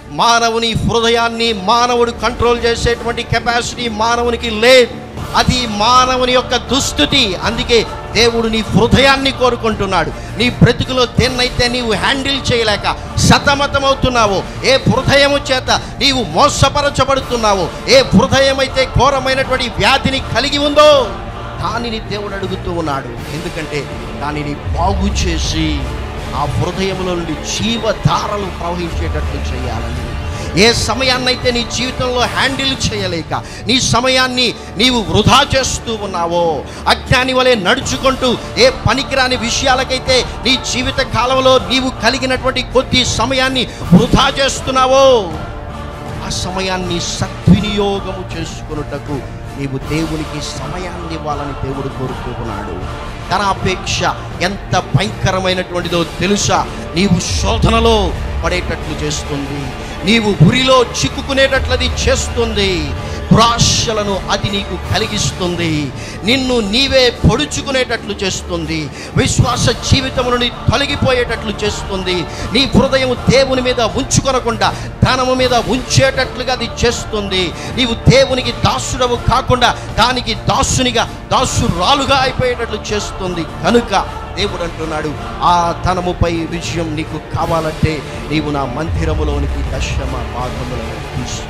మానవుని హృదయాన్ని మానవుడు కంట్రోల్ చేసేటువంటి కెపాసిటీ మానవునికి లేదు అది మానవుని యొక్క దుస్థితి అందుకే దేవుడు నీ హృదయాన్ని కోరుకుంటున్నాడు నీ బ్రతుకులో దేన్నైతే నీవు హ్యాండిల్ చేయలేక సతమతమవుతున్నావో ఏ హృదయము చేత నీవు మోసపరచబడుతున్నావో ఏ హృదయం అయితే ఘోరమైనటువంటి వ్యాధిని కలిగి ఉందో దానిని దేవుడు అడుగుతూ ఉన్నాడు ఎందుకంటే దానిని బాగు చేసి ఆ హృదయంలో నుండి జీవధారలు ప్రవహించేటట్లు చేయాలని ఏ సమయాన్నైతే నీ జీవితంలో హ్యాండిల్ చేయలేక నీ సమయాన్ని నీవు వృధా చేస్తూ ఉన్నావో అజ్ఞాని వలె నడుచుకుంటూ ఏ పనికిరాని విషయాలకైతే నీ జీవిత కాలంలో నీవు కలిగినటువంటి కొద్ది సమయాన్ని వృధా చేస్తున్నావో ఆ సమయాన్ని సద్వినియోగము చేసుకున్నటకు నీవు దేవునికి సమయాన్ని ఇవ్వాలని దేవుడు కోరుకుంటున్నాడు ధనాపేక్ష ఎంత భయంకరమైనటువంటిదో తెలుసా నీవు శోధనలో పడేటట్లు చేస్తుంది నీవు ఉరిలో చిక్కుకునేటట్లది చేస్తుంది దురాశలను అది నీకు కలిగిస్తుంది నిన్ను నీవే పొడుచుకునేటట్లు చేస్తుంది విశ్వాస జీవితం నుండి తొలగిపోయేటట్లు చేస్తుంది నీ హృదయం దేవుని మీద ఉంచుకొనకుండా ధనము మీద ఉంచేటట్లుగా అది చేస్తుంది నీవు దేవునికి దాసుడవు కాకుండా దానికి దాసునిగా దాసురాలుగా అయిపోయేటట్లు చేస్తుంది కనుక దేవుడు అంటున్నాడు ఆ ధనముపై విజయం నీకు కావాలంటే నీవు నా మందిరములోనికి దశమ భాగములను తీసుకో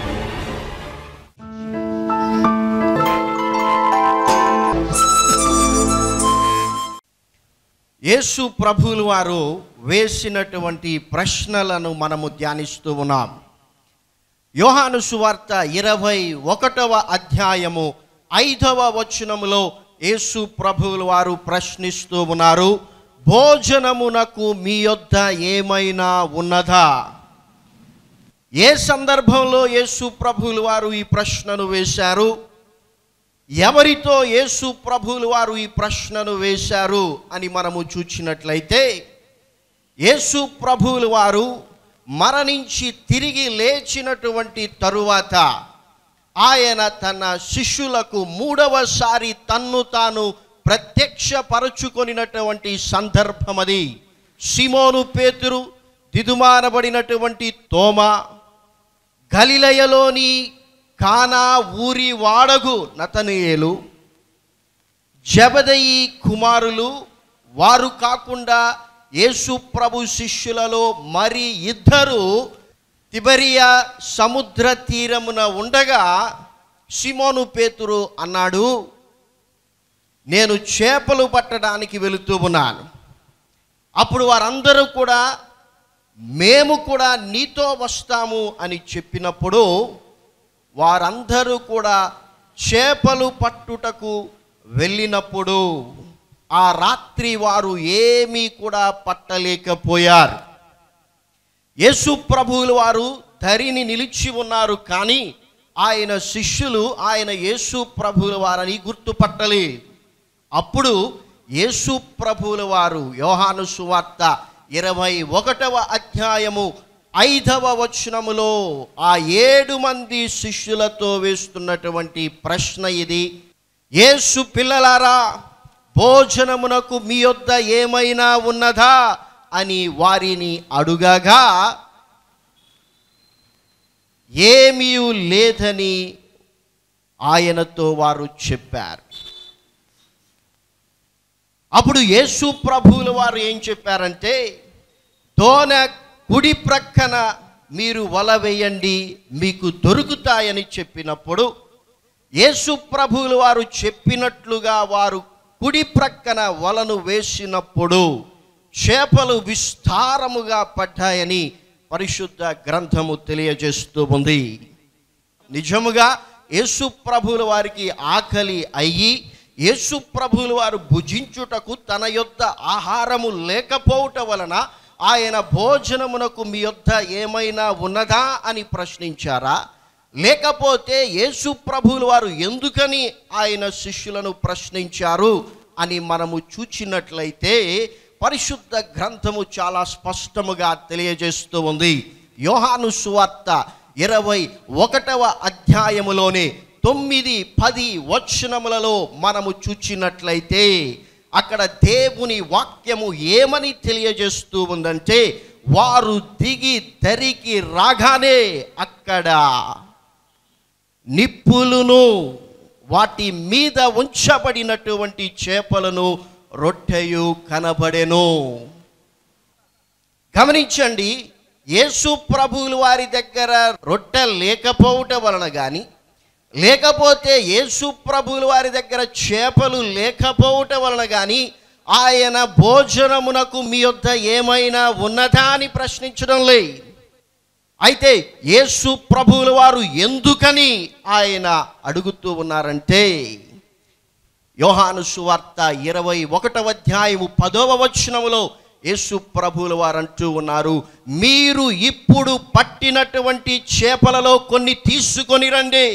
యేసు ప్రభువులు వారు వేసినటువంటి ప్రశ్నలను మనము ధ్యానిస్తూ ఉన్నాం యోహాను సువార్త ఇరవై ఒకటవ అధ్యాయము ఐదవ వచనములో యేసు ప్రభువులు వారు ప్రశ్నిస్తూ ఉన్నారు భోజనమునకు మీ యొద్ద ఏమైనా ఉన్నదా ఏ సందర్భంలో యేసు ప్రభువులు వారు ఈ ప్రశ్నను వేశారు ఎవరితో యేసు ప్రభువులు వారు ఈ ప్రశ్నను వేశారు అని మనము చూచినట్లయితే యేసు ప్రభువులు వారు మరణించి తిరిగి లేచినటువంటి తరువాత ఆయన తన శిష్యులకు మూడవసారి తన్ను తాను ప్రత్యక్షపరచుకొనినటువంటి సందర్భం అది సిమోను పేతురు దిదుమానబడినటువంటి తోమ గలిలయలోని కానా ఊరి వాడగు నతనియేలు జబదయి కుమారులు వారు కాకుండా యేసు ప్రభు శిష్యులలో మరి ఇద్దరు తిబరియా సముద్ర తీరమున ఉండగా సిమోను పేతురు అన్నాడు నేను చేపలు పట్టడానికి వెళుతూ ఉన్నాను అప్పుడు వారందరూ కూడా మేము కూడా నీతో వస్తాము అని చెప్పినప్పుడు వారందరూ కూడా చేపలు పట్టుటకు వెళ్ళినప్పుడు ఆ రాత్రి వారు ఏమీ కూడా పట్టలేకపోయారు యేసు ప్రభువులు వారు ధరిని నిలిచి ఉన్నారు కానీ ఆయన శిష్యులు ఆయన యేసు ప్రభువుల వారని గుర్తుపట్టలేదు అప్పుడు యేసు ప్రభువుల వారు యోహాను సువార్త ఇరవై ఒకటవ అధ్యాయము ఐదవ వచనములో ఆ ఏడు మంది శిష్యులతో వేస్తున్నటువంటి ప్రశ్న ఇది యేసు పిల్లలారా భోజనమునకు మీ యొద్ద ఏమైనా ఉన్నదా అని వారిని అడుగగా ఏమీ లేదని ఆయనతో వారు చెప్పారు అప్పుడు యేసు ప్రభువుల వారు ఏం చెప్పారంటే దోన కుడి ప్రక్కన మీరు వల వేయండి మీకు దొరుకుతాయని చెప్పినప్పుడు యేసు ప్రభువుల వారు చెప్పినట్లుగా వారు కుడి ప్రక్కన వలను వేసినప్పుడు చేపలు విస్తారముగా పడ్డాయని పరిశుద్ధ గ్రంథము తెలియజేస్తూ ఉంది నిజముగా యేసు ప్రభువుల వారికి ఆకలి అయ్యి యేసు ప్రభువుల వారు భుజించుటకు తన యొద్ద ఆహారము లేకపోవట వలన ఆయన భోజనమునకు మీ యొద్ద ఏమైనా ఉన్నదా అని ప్రశ్నించారా లేకపోతే యేసు ప్రభువుల వారు ఎందుకని ఆయన శిష్యులను ప్రశ్నించారు అని మనము చూచినట్లయితే పరిశుద్ధ గ్రంథము చాలా స్పష్టముగా తెలియజేస్తూ ఉంది యోహాను సువార్త ఇరవై ఒకటవ అధ్యాయములోనే తొమ్మిది పది వచనములలో మనము చూచినట్లయితే అక్కడ దేవుని వాక్యము ఏమని తెలియజేస్తూ ఉందంటే వారు దిగి దరికి రాగానే అక్కడ నిప్పులును వాటి మీద ఉంచబడినటువంటి చేపలను రొట్టెయు కనబడెను గమనించండి యేసు ప్రభువుల వారి దగ్గర రొట్టె లేకపోవటం వలన కానీ లేకపోతే యేసు ప్రభువుల వారి దగ్గర చేపలు లేకపోవటం వలన కానీ ఆయన భోజనమునకు మీ యొద్ద ఏమైనా ఉన్నదా అని ప్రశ్నించడం లే అయితే యేసు ప్రభువుల వారు ఎందుకని ఆయన అడుగుతూ ఉన్నారంటే యోహాను సువార్త ఇరవై ఒకటవ అధ్యాయము పదవ వచనములో యేసు ప్రభువుల వారు అంటూ ఉన్నారు మీరు ఇప్పుడు పట్టినటువంటి చేపలలో కొన్ని తీసుకొని రండి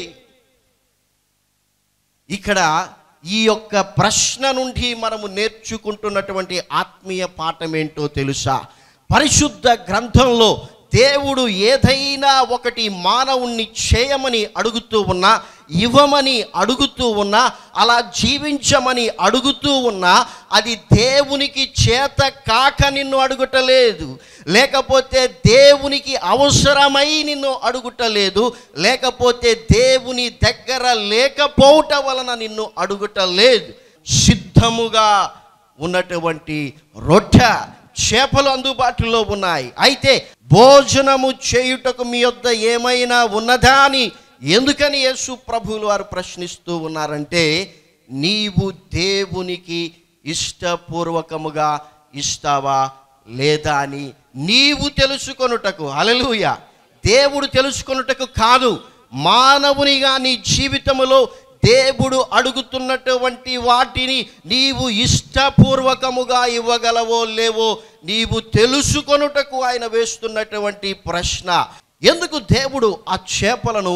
ఇక్కడ ఈ యొక్క ప్రశ్న నుండి మనము నేర్చుకుంటున్నటువంటి ఆత్మీయ పాఠం ఏంటో తెలుసా పరిశుద్ధ గ్రంథంలో దేవుడు ఏదైనా ఒకటి మానవుణ్ణి చేయమని అడుగుతూ ఉన్నా ఇవ్వమని అడుగుతూ ఉన్నా అలా జీవించమని అడుగుతూ ఉన్నా అది దేవునికి చేత కాక నిన్ను అడుగుటలేదు లేకపోతే దేవునికి అవసరమై నిన్ను అడుగుటలేదు లేకపోతే దేవుని దగ్గర లేకపోవట వలన నిన్ను అడుగుటలేదు సిద్ధముగా ఉన్నటువంటి రొట్టె చేపలు అందుబాటులో ఉన్నాయి అయితే భోజనము చేయుటకు మీ యొద్ద ఏమైనా ఉన్నదా అని ఎందుకని యేసు ప్రభువులు వారు ప్రశ్నిస్తూ ఉన్నారంటే నీవు దేవునికి ఇష్టపూర్వకముగా ఇస్తావా లేదా అని నీవు తెలుసుకొనుటకు హల్లెలూయా దేవుడు తెలుసుకొనుటకు కాదు మానవునిగా నీ జీవితములో దేవుడు అడుగుతున్నటువంటి వాటిని నీవు ఇష్టపూర్వకముగా ఇవ్వగలవో లేవో నీవు తెలుసుకొనుటకు ఆయన వేస్తున్నటువంటి ప్రశ్న ఎందుకు దేవుడు ఆ చేపలను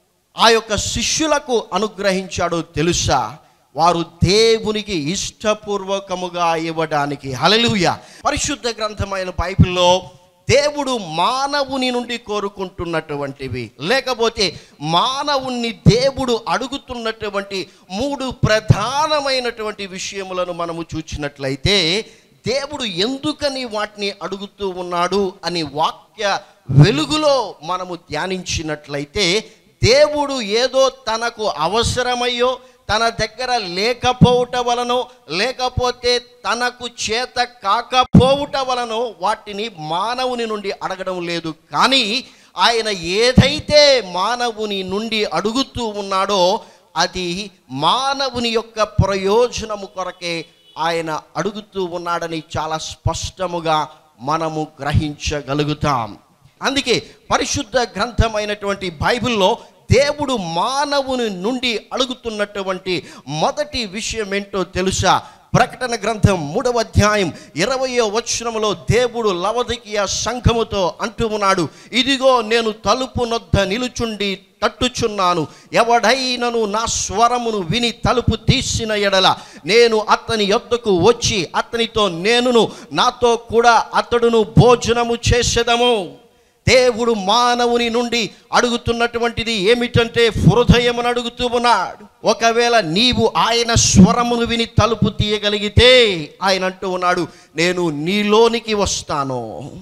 ఆ యొక్క శిష్యులకు అనుగ్రహించాడో తెలుసా వారు దేవునికి ఇష్టపూర్వకముగా ఇవ్వడానికి హలలుయ పరిశుద్ధ గ్రంథమైన బైబిల్లో దేవుడు మానవుని నుండి కోరుకుంటున్నటువంటివి లేకపోతే మానవుణ్ణి దేవుడు అడుగుతున్నటువంటి మూడు ప్రధానమైనటువంటి విషయములను మనము చూచినట్లయితే దేవుడు ఎందుకని వాటిని అడుగుతూ ఉన్నాడు అని వాక్య వెలుగులో మనము ధ్యానించినట్లయితే దేవుడు ఏదో తనకు అవసరమయ్యో తన దగ్గర లేకపోవుట వలనో లేకపోతే తనకు చేత కాకపోవుట వలనో వాటిని మానవుని నుండి అడగడం లేదు కానీ ఆయన ఏదైతే మానవుని నుండి అడుగుతూ ఉన్నాడో అది మానవుని యొక్క ప్రయోజనము కొరకే ఆయన అడుగుతూ ఉన్నాడని చాలా స్పష్టముగా మనము గ్రహించగలుగుతాం అందుకే పరిశుద్ధ గ్రంథమైనటువంటి బైబిల్లో దేవుడు మానవుని నుండి అడుగుతున్నటువంటి మొదటి విషయం ఏంటో తెలుసా ప్రకటన గ్రంథం మూడవ అధ్యాయం ఇరవయో వచనములో దేవుడు లవదికియ సంఘముతో అంటూ ఉన్నాడు ఇదిగో నేను తలుపు నొద్ద నిలుచుండి తట్టుచున్నాను ఎవడైనను నా స్వరమును విని తలుపు తీసిన ఎడల నేను అతని యొద్దకు వచ్చి అతనితో నేనును నాతో కూడా అతడును భోజనము చేసేదము దేవుడు మానవుని నుండి అడుగుతున్నటువంటిది ఏమిటంటే హృదయమును అడుగుతూ ఉన్నాడు ఒకవేళ నీవు ఆయన స్వరమును విని తలుపు తీయగలిగితే ఆయన అంటూ ఉన్నాడు నేను నీలోనికి వస్తాను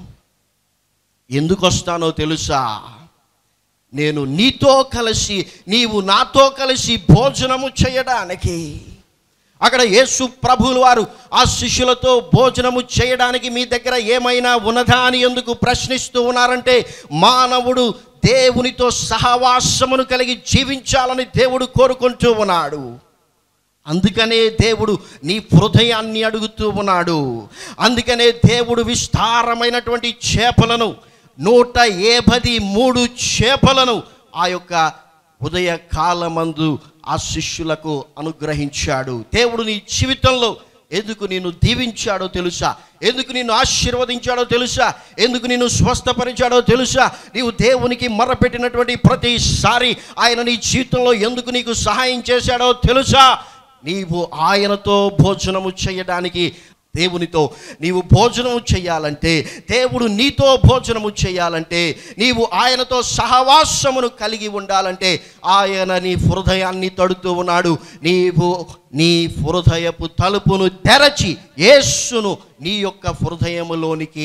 ఎందుకు వస్తానో తెలుసా నేను నీతో కలిసి నీవు నాతో కలిసి భోజనము చేయడానికి అక్కడ యేసు ప్రభువులు వారు ఆ శిష్యులతో భోజనము చేయడానికి మీ దగ్గర ఏమైనా ఉన్నదా అని ఎందుకు ప్రశ్నిస్తూ ఉన్నారంటే మానవుడు దేవునితో సహవాసమును కలిగి జీవించాలని దేవుడు కోరుకుంటూ ఉన్నాడు అందుకనే దేవుడు నీ హృదయాన్ని అడుగుతూ ఉన్నాడు అందుకనే దేవుడు విస్తారమైనటువంటి చేపలను నూట ఏభది మూడు చేపలను ఆ యొక్క ఉదయ కాలమందు ఆ శిష్యులకు అనుగ్రహించాడు దేవుడు నీ జీవితంలో ఎందుకు నిన్ను దీవించాడో తెలుసా ఎందుకు నిన్ను ఆశీర్వదించాడో తెలుసా ఎందుకు నిన్ను స్వస్థపరిచాడో తెలుసా నీవు దేవునికి మర్రపెట్టినటువంటి ప్రతిసారి ఆయన నీ జీవితంలో ఎందుకు నీకు సహాయం చేశాడో తెలుసా నీవు ఆయనతో భోజనము చేయడానికి దేవునితో నీవు భోజనము చేయాలంటే దేవుడు నీతో భోజనము చేయాలంటే నీవు ఆయనతో సహవాసమును కలిగి ఉండాలంటే ఆయన నీ హృదయాన్ని తడుతూ ఉన్నాడు నీవు నీ హృదయపు తలుపును తెరచి యేస్సును నీ యొక్క హృదయములోనికి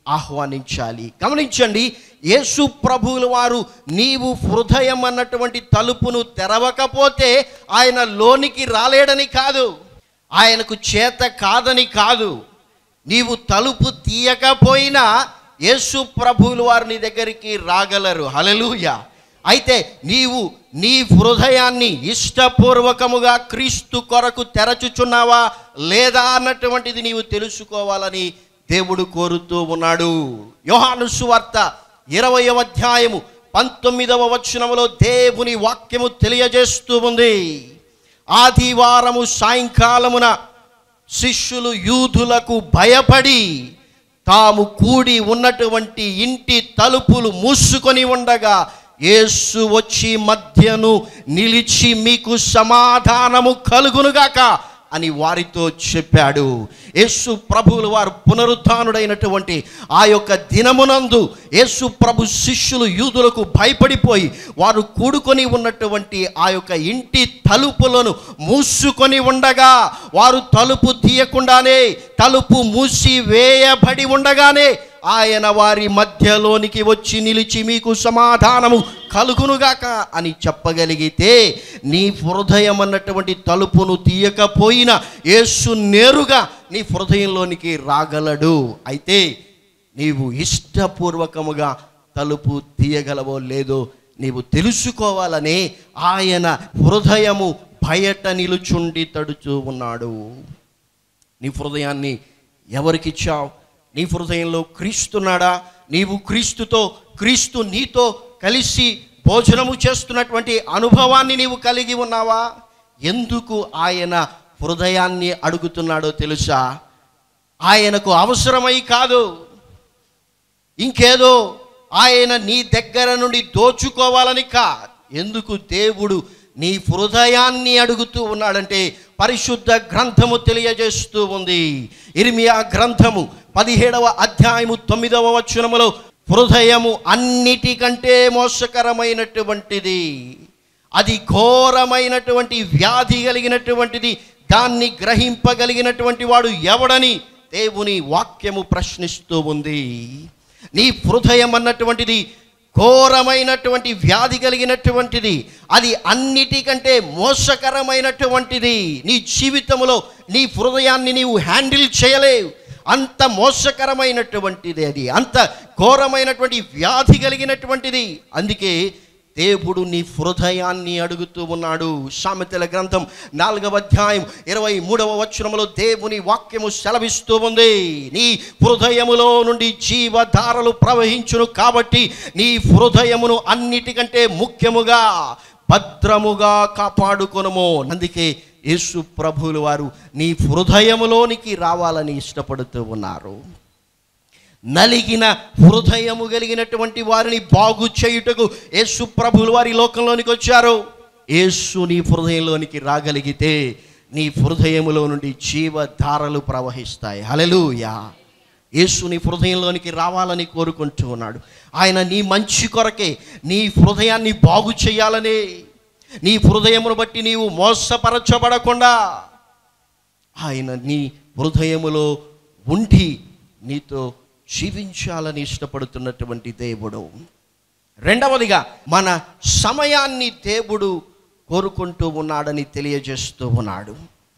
ఆహ్వానించాలి గమనించండి యేసు ప్రభువుల వారు నీవు హృదయం అన్నటువంటి తలుపును తెరవకపోతే ఆయన లోనికి రాలేడని కాదు ఆయనకు చేత కాదని కాదు నీవు తలుపు తీయకపోయినా యేసు ప్రభువుల వారు నీ దగ్గరికి రాగలరు హలలుయ అయితే నీవు నీ హృదయాన్ని ఇష్టపూర్వకముగా క్రీస్తు కొరకు తెరచుచున్నావా లేదా అన్నటువంటిది నీవు తెలుసుకోవాలని దేవుడు కోరుతూ ఉన్నాడు యోహాను సువార్త ఇరవయవ అధ్యాయము పంతొమ్మిదవ వచనములో దేవుని వాక్యము తెలియజేస్తూ ఉంది ఆదివారము సాయంకాలమున శిష్యులు యూదులకు భయపడి తాము కూడి ఉన్నటువంటి ఇంటి తలుపులు మూసుకొని ఉండగా యేసు వచ్చి మధ్యను నిలిచి మీకు సమాధానము కలుగునుగాక అని వారితో చెప్పాడు యేసు ప్రభువుల వారు పునరుత్డైనటువంటి ఆ యొక్క దినమునందు యేసు ప్రభు శిష్యులు యూదులకు భయపడిపోయి వారు కూడుకొని ఉన్నటువంటి ఆ యొక్క ఇంటి తలుపులను మూసుకొని ఉండగా వారు తలుపు తీయకుండానే తలుపు మూసి వేయబడి ఉండగానే ఆయన వారి మధ్యలోనికి వచ్చి నిలిచి మీకు సమాధానము కలుగునుగాక అని చెప్పగలిగితే నీ హృదయం అన్నటువంటి తలుపును తీయకపోయినా యేసు నేరుగా నీ హృదయంలోనికి రాగలడు అయితే నీవు ఇష్టపూర్వకముగా తలుపు తీయగలవో లేదో నీవు తెలుసుకోవాలని ఆయన హృదయము బయట నిలుచుండి తడుచూ ఉన్నాడు నీ హృదయాన్ని ఎవరికిచ్చావు నీ హృదయంలో క్రీస్తున్నాడా నీవు క్రీస్తుతో క్రీస్తు నీతో కలిసి భోజనము చేస్తున్నటువంటి అనుభవాన్ని నీవు కలిగి ఉన్నావా ఎందుకు ఆయన హృదయాన్ని అడుగుతున్నాడో తెలుసా ఆయనకు అవసరమై కాదు ఇంకేదో ఆయన నీ దగ్గర నుండి దోచుకోవాలని కా ఎందుకు దేవుడు నీ హృదయాన్ని అడుగుతూ ఉన్నాడంటే పరిశుద్ధ గ్రంథము తెలియజేస్తూ ఉంది ఇర్మియా గ్రంథము పదిహేడవ అధ్యాయము తొమ్మిదవ వచనములో హృదయము అన్నిటికంటే మోసకరమైనటువంటిది అది ఘోరమైనటువంటి వ్యాధి కలిగినటువంటిది దాన్ని గ్రహింపగలిగినటువంటి వాడు ఎవడని దేవుని వాక్యము ప్రశ్నిస్తూ ఉంది నీ హృదయం అన్నటువంటిది ఘోరమైనటువంటి వ్యాధి కలిగినటువంటిది అది అన్నిటికంటే మోసకరమైనటువంటిది నీ జీవితంలో నీ హృదయాన్ని నీవు హ్యాండిల్ చేయలేవు అంత మోసకరమైనటువంటిది అది అంత ఘోరమైనటువంటి వ్యాధి కలిగినటువంటిది అందుకే దేవుడు నీ హృదయాన్ని అడుగుతూ ఉన్నాడు సామెతల గ్రంథం నాలుగవ అధ్యాయం ఇరవై మూడవ వచనములో దేవుని వాక్యము సెలవిస్తూ ఉంది నీ హృదయములో నుండి జీవధారలు ప్రవహించును కాబట్టి నీ హృదయమును అన్నిటికంటే ముఖ్యముగా భద్రముగా కాపాడుకొనుము అందుకే యేసు ప్రభువుల వారు నీ హృదయములోనికి రావాలని ఇష్టపడుతూ ఉన్నారు నలిగిన హృదయము కలిగినటువంటి వారిని బాగు చేయుటకు యేసు ప్రభులు వారి లోకంలోనికి వచ్చారు యేసు నీ హృదయంలోనికి రాగలిగితే నీ హృదయములో నుండి జీవధారలు ప్రవహిస్తాయి హలలుయా యేసు నీ హృదయంలోనికి రావాలని కోరుకుంటూ ఉన్నాడు ఆయన నీ మంచి కొరకే నీ హృదయాన్ని బాగు చేయాలని నీ హృదయమును బట్టి నీవు మోసపరచబడకుండా ఆయన నీ హృదయములో ఉండి నీతో జీవించాలని ఇష్టపడుతున్నటువంటి దేవుడు రెండవదిగా మన సమయాన్ని దేవుడు కోరుకుంటూ ఉన్నాడని తెలియజేస్తూ ఉన్నాడు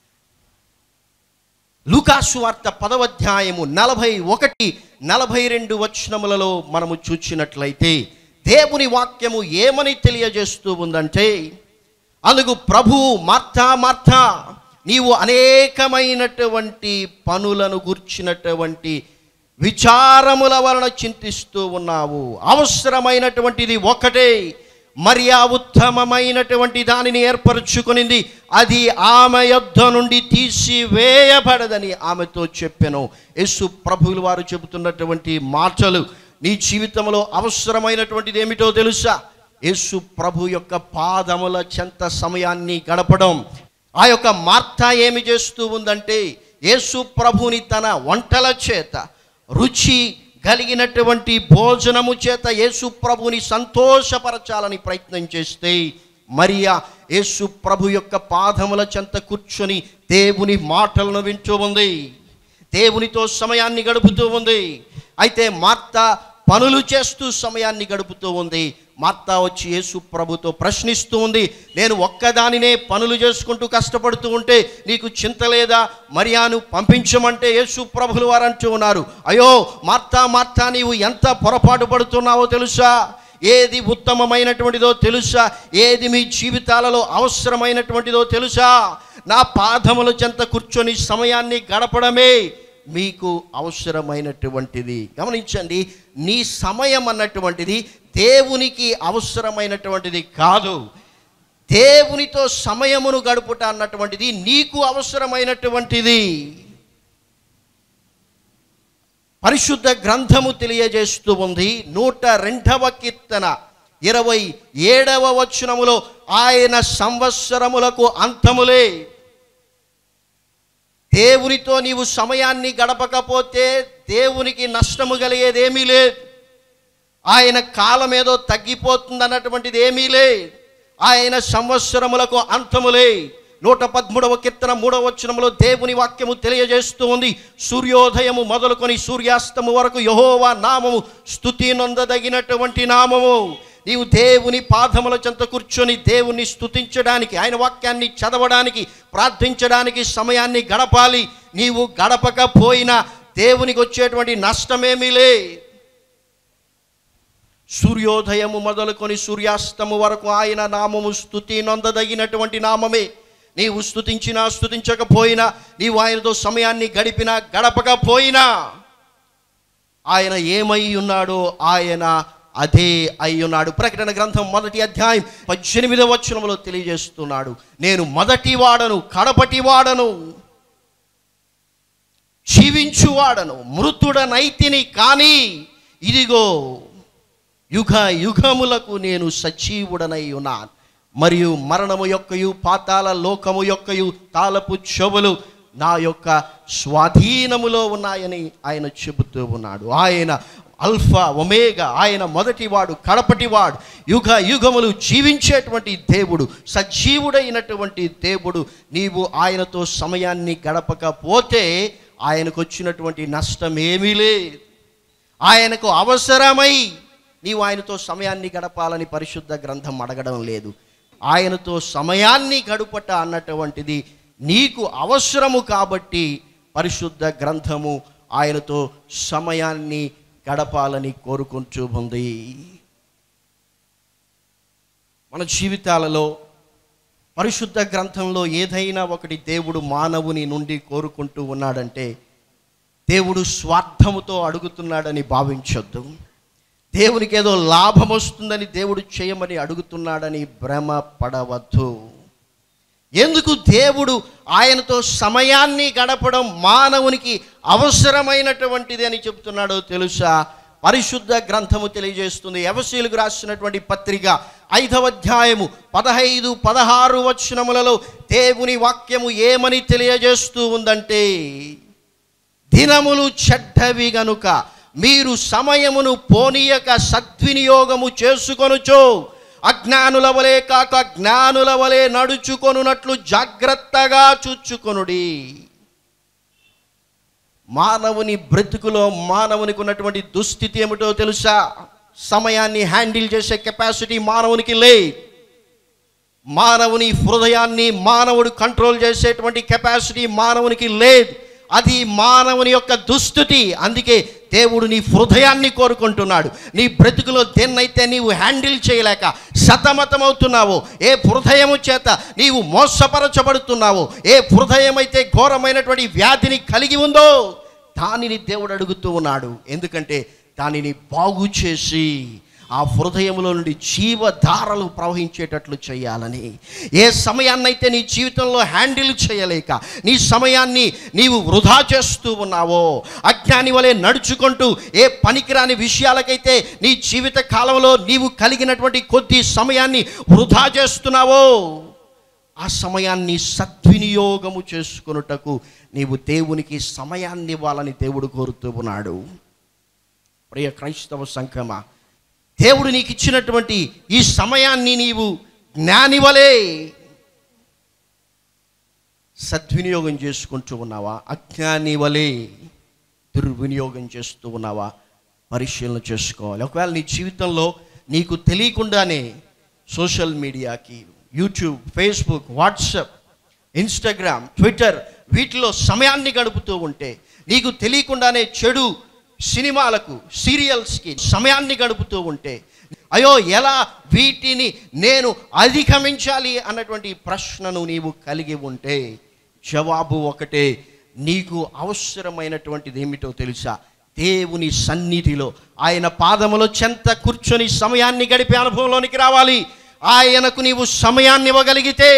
లూకాసు వార్త పదవధ్యాయము నలభై ఒకటి నలభై రెండు వచనములలో మనము చూచినట్లయితే దేవుని వాక్యము ఏమని తెలియజేస్తూ ఉందంటే అందుకు ప్రభువు మార్తా మార్తా నీవు అనేకమైనటువంటి పనులను గుర్చినటువంటి విచారముల వలన చింతిస్తూ ఉన్నావు అవసరమైనటువంటిది ఒకటే మరియా ఉత్తమమైనటువంటి దానిని ఏర్పరచుకునింది అది ఆమె యొద్ధ నుండి తీసివేయబడదని ఆమెతో చెప్పాను యేసు ప్రభువులు వారు చెబుతున్నటువంటి మాటలు నీ జీవితంలో అవసరమైనటువంటిది ఏమిటో తెలుసా యేసు ప్రభు యొక్క పాదముల చెంత సమయాన్ని గడపడం ఆ యొక్క మార్త ఏమి చేస్తూ ఉందంటే యేసు ప్రభుని తన వంటల చేత రుచి కలిగినటువంటి భోజనము చేత యేసు ప్రభుని సంతోషపరచాలని ప్రయత్నం చేస్తే మరియా యేసు ప్రభు యొక్క పాదముల చెంత కూర్చొని దేవుని మాటలను వింటూ ఉంది దేవునితో సమయాన్ని గడుపుతూ ఉంది అయితే మార్త పనులు చేస్తూ సమయాన్ని గడుపుతూ ఉంది మార్త వచ్చి యేసు ప్రభుతో ప్రశ్నిస్తూ ఉంది నేను ఒక్కదానినే పనులు చేసుకుంటూ కష్టపడుతూ ఉంటే నీకు చింత లేదా మరియాను పంపించమంటే యేసు ప్రభులు వారు అంటూ ఉన్నారు అయ్యో మార్తా మార్తా నీవు ఎంత పొరపాటు పడుతున్నావో తెలుసా ఏది ఉత్తమమైనటువంటిదో తెలుసా ఏది మీ జీవితాలలో అవసరమైనటువంటిదో తెలుసా నా పాదముల చెంత కూర్చొని సమయాన్ని గడపడమే మీకు అవసరమైనటువంటిది గమనించండి నీ సమయం అన్నటువంటిది దేవునికి అవసరమైనటువంటిది కాదు దేవునితో సమయమును గడుపుట అన్నటువంటిది నీకు అవసరమైనటువంటిది పరిశుద్ధ గ్రంథము తెలియజేస్తూ ఉంది నూట రెండవ కీర్తన ఇరవై ఏడవ వచనములో ఆయన సంవత్సరములకు అంతములే దేవునితో నీవు సమయాన్ని గడపకపోతే దేవునికి నష్టము కలిగేదేమీ లేదు ఆయన కాలం ఏదో తగ్గిపోతుంది అన్నటువంటిది ఏమీ లేదు ఆయన సంవత్సరములకు అంతములే నూట పదమూడవ కీర్తన మూడవ వచనములో దేవుని వాక్యము తెలియజేస్తూ ఉంది సూర్యోదయము మొదలుకొని సూర్యాస్తము వరకు యహోవా నామము స్థుతి నొందదగినటువంటి నామము నీవు దేవుని పాదముల చెంత కూర్చొని దేవుని స్తుతించడానికి ఆయన వాక్యాన్ని చదవడానికి ప్రార్థించడానికి సమయాన్ని గడపాలి నీవు గడపకపోయినా దేవునికి వచ్చేటువంటి నష్టమేమీ లే సూర్యోదయము మొదలుకొని సూర్యాస్తము వరకు ఆయన నామము స్థుతి నొందదగినటువంటి నామమే నీవు స్థుతించినా స్థుతించకపోయినా నీవు ఆయనతో సమయాన్ని గడిపినా గడపకపోయినా ఆయన ఏమై ఉన్నాడో ఆయన అదే అయి ఉన్నాడు ప్రకటన గ్రంథం మొదటి అధ్యాయం పద్దెనిమిదవ వచనంలో తెలియజేస్తున్నాడు నేను మొదటి వాడను కడపటి వాడను జీవించువాడను మృతుడనైతిని కానీ ఇదిగో యుగ యుగములకు నేను సజీవుడనై ఉన్నాను మరియు మరణము యొక్కయు పాతాల లోకము యొక్కయు తాళపు చెవులు నా యొక్క స్వాధీనములో ఉన్నాయని ఆయన చెబుతూ ఉన్నాడు ఆయన అల్ఫా ఒమేగా ఆయన మొదటివాడు కడపటివాడు యుగ యుగములు జీవించేటువంటి దేవుడు సజీవుడైనటువంటి దేవుడు నీవు ఆయనతో సమయాన్ని గడపకపోతే ఆయనకు వచ్చినటువంటి నష్టం ఏమీ లేదు ఆయనకు అవసరమై నీవు ఆయనతో సమయాన్ని గడపాలని పరిశుద్ధ గ్రంథం అడగడం లేదు ఆయనతో సమయాన్ని గడుపట అన్నటువంటిది నీకు అవసరము కాబట్టి పరిశుద్ధ గ్రంథము ఆయనతో సమయాన్ని గడపాలని కోరుకుంటూ ఉంది మన జీవితాలలో పరిశుద్ధ గ్రంథంలో ఏదైనా ఒకటి దేవుడు మానవుని నుండి కోరుకుంటూ ఉన్నాడంటే దేవుడు స్వార్థముతో అడుగుతున్నాడని భావించొద్దు దేవునికి ఏదో లాభం వస్తుందని దేవుడు చేయమని అడుగుతున్నాడని భ్రమ పడవద్దు ఎందుకు దేవుడు ఆయనతో సమయాన్ని గడపడం మానవునికి అవసరమైనటువంటిది అని చెప్తున్నాడో తెలుసా పరిశుద్ధ గ్రంథము తెలియజేస్తుంది ఎవశీలకు రాసినటువంటి పత్రిక ఐదవ అధ్యాయము పదహైదు పదహారు వచనములలో దేవుని వాక్యము ఏమని తెలియజేస్తూ ఉందంటే దినములు చెడ్డవి గనుక మీరు సమయమును పోనీయక సద్వినియోగము చేసుకొనుచో అజ్ఞానుల వలె కాక జ్ఞానుల వలె నడుచుకొనున్నట్లు జాగ్రత్తగా చూచుకొనుడి మానవుని బ్రతుకులో మానవునికి ఉన్నటువంటి దుస్థితి ఏమిటో తెలుసా సమయాన్ని హ్యాండిల్ చేసే కెపాసిటీ మానవునికి లే మానవుని హృదయాన్ని మానవుడు కంట్రోల్ చేసేటువంటి కెపాసిటీ మానవునికి లేదు అది మానవుని యొక్క దుస్థితి అందుకే దేవుడు నీ హృదయాన్ని కోరుకుంటున్నాడు నీ బ్రతుకులో దేన్నైతే నీవు హ్యాండిల్ చేయలేక సతమతమవుతున్నావో ఏ హృదయము చేత నీవు మోసపరచబడుతున్నావో ఏ హృదయం అయితే ఘోరమైనటువంటి వ్యాధిని కలిగి ఉందో దానిని దేవుడు అడుగుతూ ఉన్నాడు ఎందుకంటే దానిని బాగు చేసి ఆ హృదయంలో నుండి జీవధారలు ప్రవహించేటట్లు చేయాలని ఏ సమయాన్నైతే నీ జీవితంలో హ్యాండిల్ చేయలేక నీ సమయాన్ని నీవు వృధా చేస్తూ ఉన్నావో అజ్ఞాని వలె నడుచుకుంటూ ఏ పనికిరాని విషయాలకైతే నీ జీవిత కాలంలో నీవు కలిగినటువంటి కొద్ది సమయాన్ని వృధా చేస్తున్నావో ఆ సమయాన్ని సద్వినియోగము చేసుకొనుటకు నీవు దేవునికి సమయాన్ని ఇవ్వాలని దేవుడు కోరుతూ ఉన్నాడు ప్రియ క్రైస్తవ సంక్రమ దేవుడు నీకు ఇచ్చినటువంటి ఈ సమయాన్ని నీవు జ్ఞానివలే సద్వినియోగం చేసుకుంటూ ఉన్నావా అజ్ఞాని వలె దుర్వినియోగం చేస్తూ ఉన్నావా పరిశీలన చేసుకోవాలి ఒకవేళ నీ జీవితంలో నీకు తెలియకుండానే సోషల్ మీడియాకి YouTube Facebook WhatsApp Instagram Twitter వీటిలో సమయాన్ని గడుపుతూ ఉంటే నీకు తెలియకుండానే చెడు సినిమాలకు సీరియల్స్కి సమయాన్ని గడుపుతూ ఉంటే అయ్యో ఎలా వీటిని నేను అధిగమించాలి అన్నటువంటి ప్రశ్నను నీవు కలిగి ఉంటే జవాబు ఒకటే నీకు అవసరమైనటువంటిది ఏమిటో తెలుసా దేవుని సన్నిధిలో ఆయన పాదములో చెంత కూర్చొని సమయాన్ని గడిపే అనుభవంలోనికి రావాలి ఆయనకు నీవు సమయాన్ని ఇవ్వగలిగితే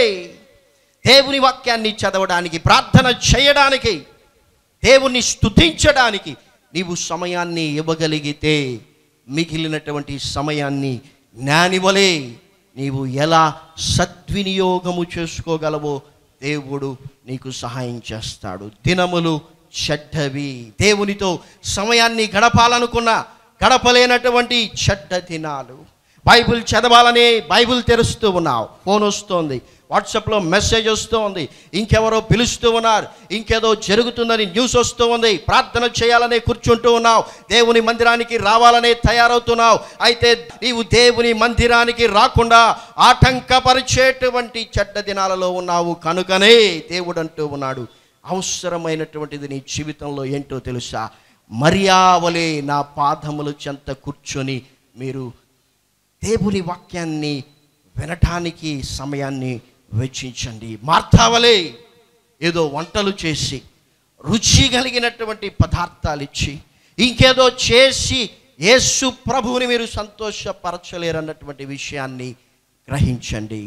దేవుని వాక్యాన్ని చదవడానికి ప్రార్థన చేయడానికి దేవుణ్ణి స్తుతించడానికి నీవు సమయాన్ని ఇవ్వగలిగితే మిగిలినటువంటి సమయాన్ని జ్ఞానివలే నీవు ఎలా సద్వినియోగము చేసుకోగలవో దేవుడు నీకు సహాయం చేస్తాడు దినములు చెడ్డవి దేవునితో సమయాన్ని గడపాలనుకున్న గడపలేనటువంటి చెడ్డ దినాలు బైబిల్ చదవాలని బైబిల్ తెరుస్తూ ఉన్నావు ఫోన్ వస్తోంది వాట్సాప్లో మెసేజ్ వస్తూ ఉంది ఇంకెవరో పిలుస్తూ ఉన్నారు ఇంకేదో జరుగుతుందని న్యూస్ వస్తూ ఉంది ప్రార్థన చేయాలనే కూర్చుంటూ ఉన్నావు దేవుని మందిరానికి రావాలనే తయారవుతున్నావు అయితే నీవు దేవుని మందిరానికి రాకుండా ఆటంకపరిచేటువంటి చెడ్డ దినాలలో ఉన్నావు కనుకనే దేవుడు అంటూ ఉన్నాడు అవసరమైనటువంటిది నీ జీవితంలో ఏంటో తెలుసా మర్యావలే నా పాదములు చెంత కూర్చొని మీరు దేవుని వాక్యాన్ని వినటానికి సమయాన్ని వెచ్చించండి మార్తావలే ఏదో వంటలు చేసి రుచి కలిగినటువంటి పదార్థాలు ఇచ్చి ఇంకేదో చేసి యేసు ప్రభువుని మీరు సంతోషపరచలేరన్నటువంటి విషయాన్ని గ్రహించండి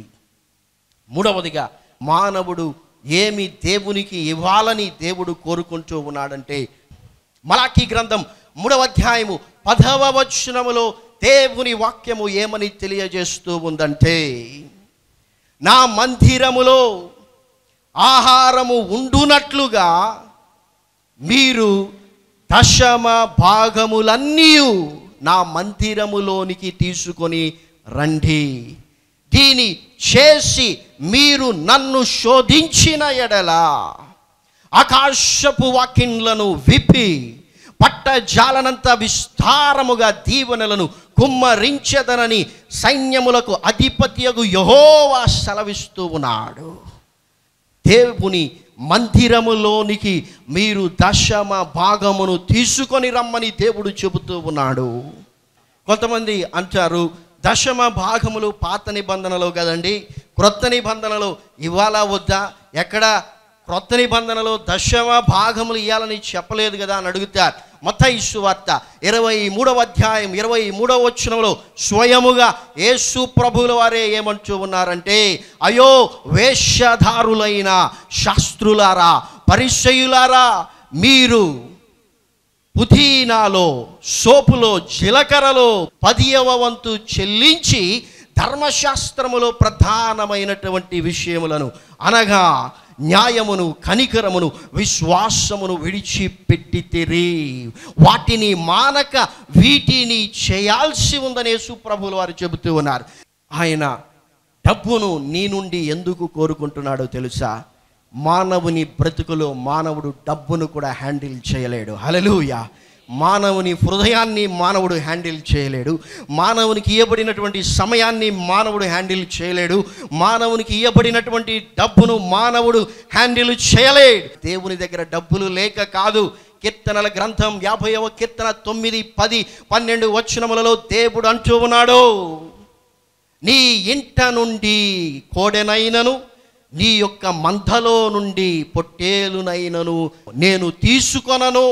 మూడవదిగా మానవుడు ఏమి దేవునికి ఇవ్వాలని దేవుడు కోరుకుంటూ ఉన్నాడంటే మలాకీ గ్రంథం మూడవ అధ్యాయము పదవ వచనములో దేవుని వాక్యము ఏమని తెలియజేస్తూ ఉందంటే నా మందిరములో ఆహారము ఉండునట్లుగా మీరు దశమ భాగములన్నీ నా మందిరములోనికి తీసుకొని రండి దీని చేసి మీరు నన్ను శోధించిన ఎడల ఆకాశపు వాకిండ్లను విప్పి పట్ట జాలనంత విస్తారముగా దీవెనలను కుమ్మరించదనని సైన్యములకు అధిపత్యగు యహోవా సెలవిస్తూ ఉన్నాడు దేవుని మందిరములోనికి మీరు దశమ భాగమును తీసుకొని రమ్మని దేవుడు చెబుతూ ఉన్నాడు కొంతమంది అంటారు దశమ భాగములు పాత నిబంధనలో కదండి క్రొత్త నిబంధనలో ఇవ్వాలా వద్దా ఎక్కడ క్రొత్త నిబంధనలో దశమ భాగములు ఇవ్వాలని చెప్పలేదు కదా అని అడుగుతారు మత్తయి వార్త ఇరవై మూడవ అధ్యాయం ఇరవై మూడవ వచనంలో స్వయముగా యేసు ప్రభుల వారే ఏమంటూ ఉన్నారంటే అయ్యో వేషధారులైన శాస్త్రులారా పరిచయులారా మీరు పుదీనాలో సోపులో జీలకర్రలో పదియవ వంతు చెల్లించి ధర్మశాస్త్రములో ప్రధానమైనటువంటి విషయములను అనగా న్యాయమును కనికరమును విశ్వాసమును విడిచిపెట్టితిరి వాటిని మానక వీటిని చేయాల్సి ఉందనే సుప్రభులు వారు చెబుతూ ఉన్నారు ఆయన డబ్బును నీ నుండి ఎందుకు కోరుకుంటున్నాడో తెలుసా మానవుని బ్రతుకులో మానవుడు డబ్బును కూడా హ్యాండిల్ చేయలేడు హలలుయ మానవుని హృదయాన్ని మానవుడు హ్యాండిల్ చేయలేడు మానవునికి ఇవ్వబడినటువంటి సమయాన్ని మానవుడు హ్యాండిల్ చేయలేడు మానవునికి ఇవ్వబడినటువంటి డబ్బును మానవుడు హ్యాండిల్ చేయలేడు దేవుని దగ్గర డబ్బులు లేక కాదు కీర్తనల గ్రంథం యాభైవ కీర్తన తొమ్మిది పది పన్నెండు వచనములలో దేవుడు అంటూ ఉన్నాడు నీ ఇంట నుండి కోడెనైనను నీ యొక్క మందలో నుండి పొట్టేలునైనను నేను తీసుకొనను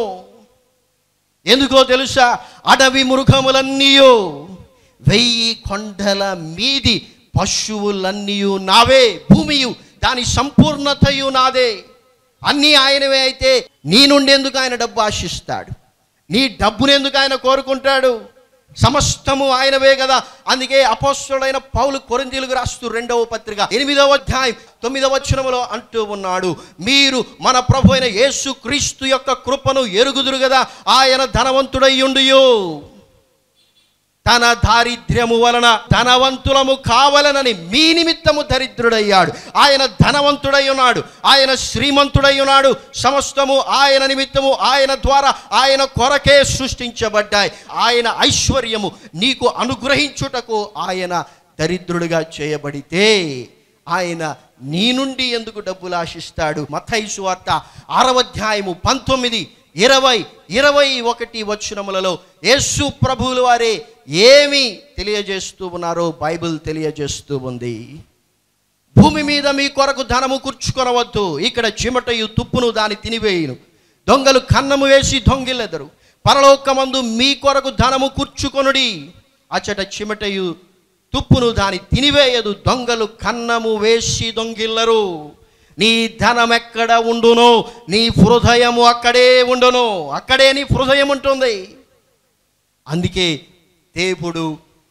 ఎందుకో తెలుసా అడవి మృగములన్నీ వెయ్యి కొండల మీది పశువులన్నీ నావే భూమియు దాని సంపూర్ణతయు నాదే అన్నీ ఆయనవే అయితే నీ నుండి ఎందుకు ఆయన డబ్బు ఆశిస్తాడు నీ డబ్బును ఎందుకు ఆయన కోరుకుంటాడు సమస్తము ఆయనవే కదా అందుకే అపోస్తుడైన పౌలు కొరిందీలకు రాస్తూ రెండవ పత్రిక ఎనిమిదవ అధ్యాయం తొమ్మిదవ వచనములో అంటూ ఉన్నాడు మీరు మన ప్రభు అయిన యేసు క్రీస్తు యొక్క కృపను ఎరుగుదురు కదా ఆయన ధనవంతుడయ్యుండియు తన దారిద్ర్యము వలన ధనవంతులము కావలనని మీ నిమిత్తము దరిద్రుడయ్యాడు ఆయన ధనవంతుడై ఉన్నాడు ఆయన శ్రీమంతుడై ఉన్నాడు సమస్తము ఆయన నిమిత్తము ఆయన ద్వారా ఆయన కొరకే సృష్టించబడ్డాయి ఆయన ఐశ్వర్యము నీకు అనుగ్రహించుటకు ఆయన దరిద్రుడిగా చేయబడితే ఆయన నీ నుండి ఎందుకు డబ్బులు ఆశిస్తాడు మత్తయి వార్త ఆరవధ్యాయము పంతొమ్మిది ఇరవై ఇరవై ఒకటి వచనములలో యేసు ప్రభువుల వారే ఏమి తెలియజేస్తూ ఉన్నారో బైబిల్ తెలియజేస్తూ ఉంది భూమి మీద మీ కొరకు ధనము కూర్చుకొనవద్దు ఇక్కడ చిమటయు తుప్పును దాని తినివేయును దొంగలు కన్నము వేసి దొంగిలెదరు పరలోకమందు మీ కొరకు ధనము కూర్చుకొనుడి అచ్చట చిమటయు తుప్పును దాని తినివేయదు దొంగలు కన్నము వేసి దొంగిల్లరు నీ ధనం ఎక్కడ ఉండును నీ హృదయము అక్కడే ఉండును అక్కడే నీ హృదయం ఉంటుంది అందుకే దేవుడు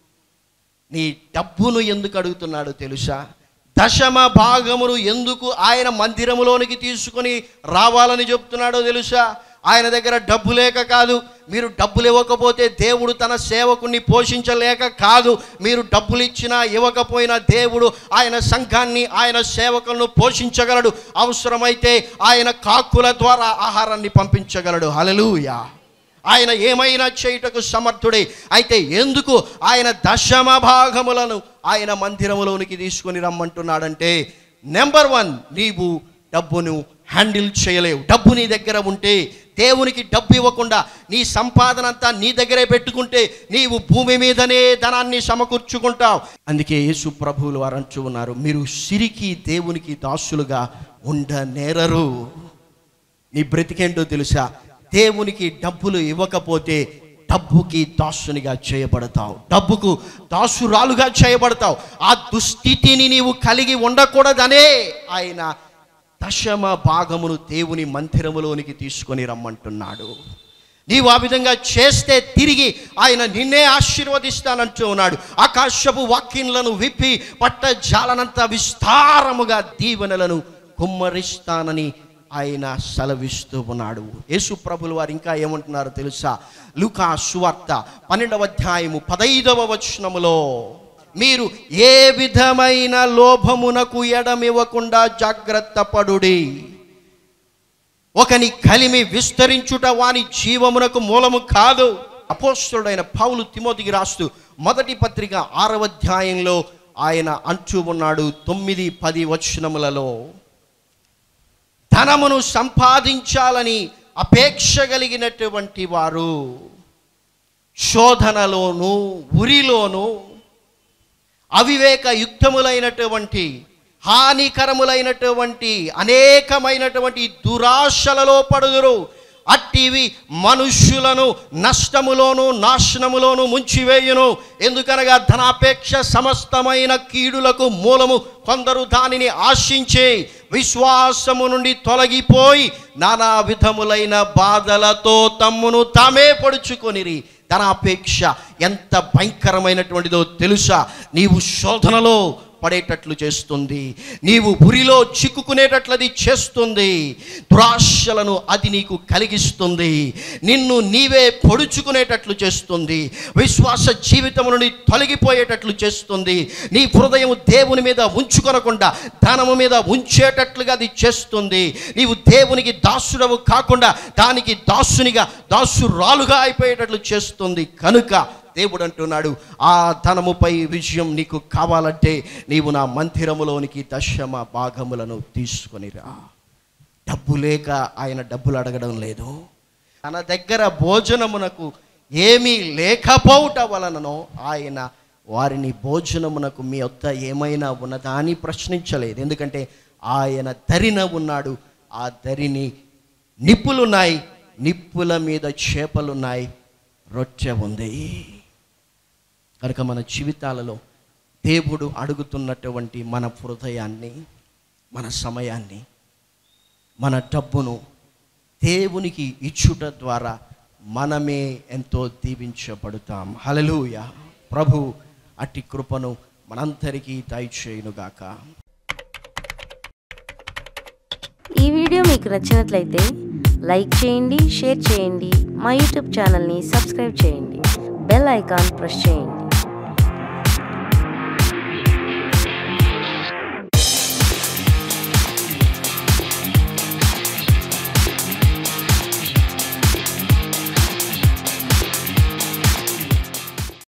నీ డబ్బును ఎందుకు అడుగుతున్నాడో తెలుసా దశమ భాగమును ఎందుకు ఆయన మందిరములోనికి తీసుకుని రావాలని చెప్తున్నాడో తెలుసా ఆయన దగ్గర డబ్బు లేక కాదు మీరు డబ్బులు ఇవ్వకపోతే దేవుడు తన సేవకుని పోషించలేక కాదు మీరు డబ్బులు ఇచ్చినా ఇవ్వకపోయినా దేవుడు ఆయన సంఘాన్ని ఆయన సేవకులను పోషించగలడు అవసరమైతే ఆయన కాకుల ద్వారా ఆహారాన్ని పంపించగలడు హలలుయా ఆయన ఏమైనా చేయుటకు సమర్థుడే అయితే ఎందుకు ఆయన దశమ భాగములను ఆయన మందిరములోనికి తీసుకొని రమ్మంటున్నాడంటే నెంబర్ వన్ నీవు డబ్బును హ్యాండిల్ చేయలేవు డబ్బు నీ దగ్గర ఉంటే దేవునికి డబ్బు ఇవ్వకుండా నీ సంపాదన అంతా నీ దగ్గరే పెట్టుకుంటే నీవు భూమి మీదనే ధనాన్ని సమకూర్చుకుంటావు అందుకే యేసు ప్రభువులు వారు అంటూ ఉన్నారు మీరు సిరికి దేవునికి దాసులుగా ఉండనేరరు నీ బ్రతికేంటో తెలుసా దేవునికి డబ్బులు ఇవ్వకపోతే డబ్బుకి దాసునిగా చేయబడతావు డబ్బుకు దాసురాలుగా చేయబడతావు ఆ దుస్థితిని నీవు కలిగి ఉండకూడదనే ఆయన దశమ భాగమును దేవుని మందిరములోనికి తీసుకొని రమ్మంటున్నాడు నీవు ఆ విధంగా చేస్తే తిరిగి ఆయన నిన్నే ఆశీర్వదిస్తానంటూ ఉన్నాడు ఆకాశపు వాక్యములను విప్పి పట్ట జాలనంత విస్తారముగా దీవెనలను కుమ్మరిస్తానని ఆయన సెలవిస్తూ ఉన్నాడు యేసు ప్రభులు వారు ఇంకా ఏమంటున్నారో తెలుసా లుకా సువార్త పన్నెండవ అధ్యాయము పదైదవ వచనములో మీరు ఏ విధమైన లోభమునకు ఎడమివ్వకుండా జాగ్రత్త పడుడి ఒకని కలిమి విస్తరించుట వాని జీవమునకు మూలము కాదు అపోస్తుడైన పౌలు తిమోతికి రాస్తూ మొదటి పత్రిక ఆరవ అధ్యాయంలో ఆయన అంటూ ఉన్నాడు తొమ్మిది పది వచనములలో ధనమును సంపాదించాలని అపేక్ష కలిగినటువంటి వారు శోధనలోను ఉరిలోను అవివేక యుక్తములైనటువంటి హానికరములైనటువంటి అనేకమైనటువంటి దురాశలలో పడుదురు అట్టివి మనుష్యులను నష్టములోను నాశనములోను ముంచివేయును ఎందుకనగా ధనాపేక్ష సమస్తమైన కీడులకు మూలము కొందరు దానిని ఆశించే విశ్వాసము నుండి తొలగిపోయి నానా విధములైన బాధలతో తమ్మును తామే పొడుచుకొనిరి ధనాపేక్ష ఎంత భయంకరమైనటువంటిదో తెలుసా నీవు శోధనలో పడేటట్లు చేస్తుంది నీవు ఉరిలో చిక్కుకునేటట్లది చేస్తుంది దురాశలను అది నీకు కలిగిస్తుంది నిన్ను నీవే పొడుచుకునేటట్లు చేస్తుంది విశ్వాస జీవితం నుండి తొలగిపోయేటట్లు చేస్తుంది నీ హృదయం దేవుని మీద ఉంచుకొనకుండా ధనము మీద ఉంచేటట్లుగా అది చేస్తుంది నీవు దేవునికి దాసుడవు కాకుండా దానికి దాసునిగా దాసురాలుగా అయిపోయేటట్లు చేస్తుంది కనుక దేవుడు అంటున్నాడు ఆ ధనముపై విజయం నీకు కావాలంటే నీవు నా మందిరములోనికి దశమ భాగములను తీసుకొనిరా డబ్బు లేక ఆయన డబ్బులు అడగడం లేదు తన దగ్గర భోజనమునకు ఏమీ లేకపోవట వలననో ఆయన వారిని భోజనమునకు మీ వద్ద ఏమైనా ఉన్నదా అని ప్రశ్నించలేదు ఎందుకంటే ఆయన దరిన ఉన్నాడు ఆ దరిని నిప్పులున్నాయి నిప్పుల మీద చేపలున్నాయి రొట్టె ఉంది కనుక మన జీవితాలలో దేవుడు అడుగుతున్నటువంటి మన హృదయాన్ని మన సమయాన్ని మన డబ్బును దేవునికి ఇచ్చుట ద్వారా మనమే ఎంతో దీవించబడుతాం హలలుయ ప్రభు అట్టి కృపను మనందరికీ దయచేయునుగాక ఈ వీడియో మీకు నచ్చినట్లయితే లైక్ చేయండి షేర్ చేయండి మా యూట్యూబ్ ఛానల్ని సబ్స్క్రైబ్ చేయండి బెల్ ఐకాన్ ప్రెస్ చేయండి